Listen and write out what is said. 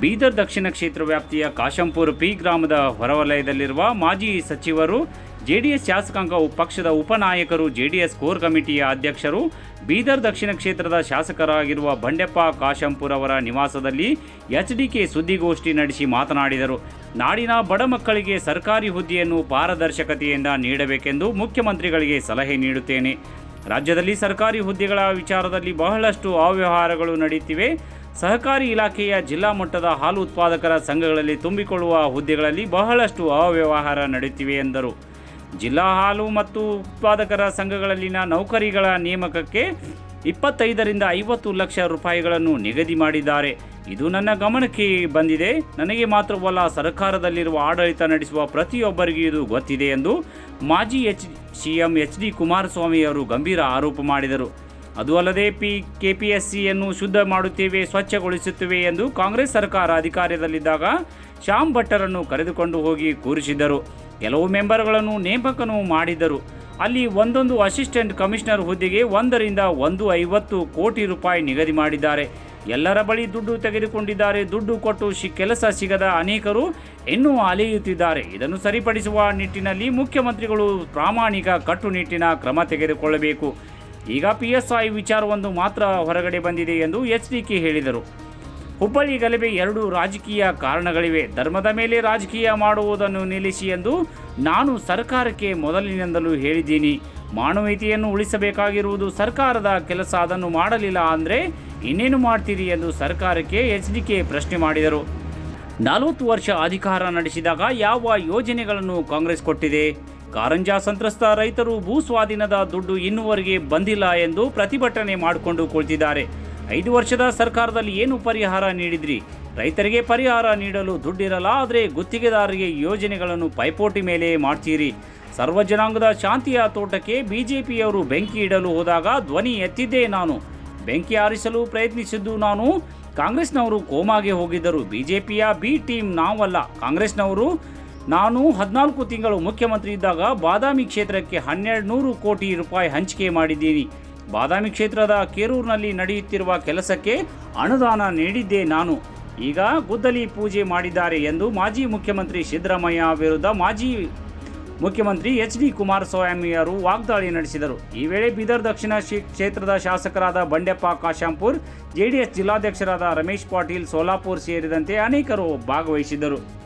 ಬೀದರ್ ದಕ್ಷಿಣ ಕ್ಷೇತ್ರ ವ್ಯಾಪ್ತಿಯ ಕಾಶಂಪುರ ಪಿ ಗ್ರಾಮದ ಹೊರವಲಯದಲ್ಲಿರುವ ಮಾಜಿ ಸಚಿವರು ಜೆಡಿಎಸ್ ಶಾಸಕಾಂಗ ಪಕ್ಷದ ಉಪನಾಯಕರು ಜೆಡಿಎಸ್ ಕೋರ್ ಕಮಿಟಿಯ ಅಧ್ಯಕ್ಷರು ಬೀದರ್ ದಕ್ಷಿಣ ಕ್ಷೇತ್ರದ ಶಾಸಕರಾಗಿರುವ ಬಂಡೆಪ್ಪ ಕಾಶಂಪುರ್ ಅವರ ನಿವಾಸದಲ್ಲಿ ಎಚ್ಡಿಕೆ ಸುದ್ದಿಗೋಷ್ಠಿ ನಡೆಸಿ ಮಾತನಾಡಿದರು ನಾಡಿನ ಬಡ ಮಕ್ಕಳಿಗೆ ಸರ್ಕಾರಿ ಹುದ್ದೆಯನ್ನು ಪಾರದರ್ಶಕತೆಯಿಂದ ನೀಡಬೇಕೆಂದು ಮುಖ್ಯಮಂತ್ರಿಗಳಿಗೆ ಸಲಹೆ ನೀಡುತ್ತೇನೆ ರಾಜ್ಯದಲ್ಲಿ ಸರ್ಕಾರಿ ಹುದ್ದೆಗಳ ವಿಚಾರದಲ್ಲಿ ಬಹಳಷ್ಟು ಅವ್ಯವಹಾರಗಳು ನಡೆಯುತ್ತಿವೆ ಸಹಕಾರಿ ಇಲಾಖೆಯ ಜಿಲ್ಲಾ ಮಟ್ಟದ ಹಾಲು ಉತ್ಪಾದಕರ ಸಂಘಗಳಲ್ಲಿ ತುಂಬಿಕೊಳ್ಳುವ ಹುದ್ದೆಗಳಲ್ಲಿ ಬಹಳಷ್ಟು ಅವ್ಯವಹಾರ ನಡೆಯುತ್ತಿವೆ ಎಂದರು ಜಿಲ್ಲಾ ಹಾಲು ಮತ್ತು ಉತ್ಪಾದಕರ ಸಂಘಗಳಲ್ಲಿನ ನೌಕರಿಗಳ ನೇಮಕಕ್ಕೆ ಇಪ್ಪತ್ತೈದರಿಂದ ಐವತ್ತು ಲಕ್ಷ ರೂಪಾಯಿಗಳನ್ನು ನಿಗದಿ ಮಾಡಿದ್ದಾರೆ ಇದು ನನ್ನ ಗಮನಕ್ಕೆ ಬಂದಿದೆ ನನಗೆ ಮಾತ್ರವಲ್ಲ ಸರ್ಕಾರದಲ್ಲಿರುವ ಆಡಳಿತ ನಡೆಸುವ ಪ್ರತಿಯೊಬ್ಬರಿಗೂ ಇದು ಗೊತ್ತಿದೆ ಎಂದು ಮಾಜಿ H CM H D Kumaraswamy ಅವರು ಗಂಭೀರ ಆರೋಪ ಮಾಡಿದರು ಅದು ಅಲ್ಲದೆ ಪಿ ಕೆಪಿಎಸ್ಸಿಯನ್ನು ಶುದ್ಧ ಮಾಡುತ್ತೇವೆ ಸ್ವಚ್ಛಗೊಳಿಸುತ್ತೇವೆ ಎಂದು ಕಾಂಗ್ರೆಸ್ ಸರ್ಕಾರ ಅಧಿಕಾರದಲ್ಲಿದ್ದಾಗ ಶ್ಯಾಮ್ ಭಟ್ಟರನ್ನು ಕರೆದುಕೊಂಡು ಹೋಗಿ ಕೂರಿಸಿದ್ದರು ಕೆಲವು ಮೆಂಬರ್ಗಳನ್ನು ನೇಮಕನೂ ಮಾಡಿದ್ದರು ಅಲ್ಲಿ ಒಂದೊಂದು ಅಸಿಸ್ಟೆಂಟ್ ಕಮಿಷನರ್ ಹುದ್ದೆಗೆ ಒಂದರಿಂದ ಒಂದು ಐವತ್ತು ಕೋಟಿ ರೂಪಾಯಿ ನಿಗದಿ ಮಾಡಿದ್ದಾರೆ ಎಲ್ಲರ ಬಳಿ ದುಡ್ಡು ತೆಗೆದುಕೊಂಡಿದ್ದಾರೆ ದುಡ್ಡು ಕೊಟ್ಟು ಶಿ ಕೆಲಸ ಸಿಗದ ಅನೇಕರು ಇನ್ನೂ ಅಲೆಯುತ್ತಿದ್ದಾರೆ ಇದನ್ನು ಸರಿಪಡಿಸುವ ನಿಟ್ಟಿನಲ್ಲಿ ಮುಖ್ಯಮಂತ್ರಿಗಳು ಪ್ರಾಮಾಣಿಕ ಕಟ್ಟುನಿಟ್ಟಿನ ಕ್ರಮ ತೆಗೆದುಕೊಳ್ಳಬೇಕು ಈಗ ಪಿ ಎಸ್ ಐ ವಿಚಾರವೊಂದು ಮಾತ್ರ ಹೊರಗಡೆ ಬಂದಿದೆ ಎಂದು ಎಚ್ ಡಿ ಕೆ ಹೇಳಿದರು ಹುಬ್ಬಳ್ಳಿ ಗಲಭೆ ಎರಡು ರಾಜಕೀಯ ಕಾರಣಗಳಿವೆ ಧರ್ಮದ ಮೇಲೆ ರಾಜಕೀಯ ಮಾಡುವುದನ್ನು ನಿಲ್ಲಿಸಿ ಎಂದು ನಾನು ಸರ್ಕಾರಕ್ಕೆ ಮೊದಲಿನಿಂದಲೂ ಹೇಳಿದ್ದೀನಿ ಮಾನವೀಯತೆಯನ್ನು ಉಳಿಸಬೇಕಾಗಿರುವುದು ಸರ್ಕಾರದ ಕೆಲಸ ಅದನ್ನು ಮಾಡಲಿಲ್ಲ ಅಂದರೆ ಇನ್ನೇನು ಮಾಡ್ತೀರಿ ಎಂದು ಸರ್ಕಾರಕ್ಕೆ ಎಚ್ ಡಿ ಕೆ ಪ್ರಶ್ನೆ ಮಾಡಿದರು ನಲವತ್ತು ವರ್ಷ ಅಧಿಕಾರ ನಡೆಸಿದಾಗ ಯಾವ ಯೋಜನೆಗಳನ್ನು ಕಾಂಗ್ರೆಸ್ ಕೊಟ್ಟಿದೆ ಕಾರಂಜ ಸಂತ್ರಸ್ತ ರೈತರು ಭೂ ಸ್ವಾಧೀನದ ದುಡ್ಡು ಇನ್ನೂವರೆಗೆ ಬಂದಿಲ್ಲ ಎಂದು ಪ್ರತಿಭಟನೆ ಮಾಡಿಕೊಂಡು ಕುಳಿತಿದ್ದಾರೆ ಐದು ವರ್ಷದ ಸರ್ಕಾರದಲ್ಲಿ ಏನು ಪರಿಹಾರ ನೀಡಿದ್ರಿ ರೈತರಿಗೆ ಪರಿಹಾರ ನೀಡಲು ದುಡ್ಡಿರಲ್ಲ ಆದರೆ ಗುತ್ತಿಗೆದಾರರಿಗೆ ಯೋಜನೆಗಳನ್ನು ಪೈಪೋಟಿ ಮೇಲೆ ಮಾಡ್ತೀರಿ ಸರ್ವ ಜನಾಂಗದ ಶಾಂತಿಯ ತೋಟಕ್ಕೆ ಬಿಜೆಪಿಯವರು ಬೆಂಕಿ ಇಡಲು ಹೋದಾಗ ಧ್ವನಿ ಎತ್ತಿದ್ದೇ ನಾನು ಬೆಂಕಿ ಆರಿಸಲು ಪ್ರಯತ್ನಿಸಿದ್ದು ನಾನು ಕಾಂಗ್ರೆಸ್ನವರು ಕೋಮಾಗೆ ಹೋಗಿದ್ದರು ಬಿಜೆಪಿಯ ಬಿ ಟೀಮ್ ನಾವಲ್ಲ ಕಾಂಗ್ರೆಸ್ನವರು ನಾನು ಹದಿನಾಲ್ಕು ತಿಂಗಳು ಮುಖ್ಯಮಂತ್ರಿ ಇದ್ದಾಗ ಬಾದಾಮಿ ಕ್ಷೇತ್ರಕ್ಕೆ ಹನ್ನೆರಡು ನೂರು ಕೋಟಿ ರೂಪಾಯಿ ಹಂಚಿಕೆ ಮಾಡಿದ್ದೀನಿ ಬಾದಾಮಿ ಕ್ಷೇತ್ರದ ಕೇರೂರಿನಲ್ಲಿ ನಡೆಯುತ್ತಿರುವ ಕೆಲಸಕ್ಕೆ ಅನುದಾನ ನೀಡಿದ್ದೆ ನಾನು ಈಗ ಗುದ್ದಲಿ ಪೂಜೆ ಮಾಡಿದ್ದಾರೆ ಎಂದು ಮಾಜಿ ಮುಖ್ಯಮಂತ್ರಿ ಸಿದ್ದರಾಮಯ್ಯ ವಿರುದ್ಧ ಮಾಜಿ ಮುಖ್ಯಮಂತ್ರಿ ಎಚ್ ಡಿ ಕುಮಾರಸ್ವಾಮಿಯವರು ವಾಗ್ದಾಳಿ ನಡೆಸಿದರು ಈ ವೇಳೆ ಬೀದರ್ ದಕ್ಷಿಣ ಶಿ- ಕ್ಷೇತ್ರದ ಶಾಸಕರಾದ ಬಂಡೆಪ್ಪ ಕಾಶಾಂಪುರ್ ಜೆಡಿಎಸ್ ಜಿಲ್ಲಾಧ್ಯಕ್ಷರಾದ ರಮೇಶ್ ಪಾಟೀಲ್ ಸೋಲಾಪುರ್ ಸೇರಿದಂತೆ ಅನೇಕರು ಭಾಗವಹಿಸಿದ್ದರು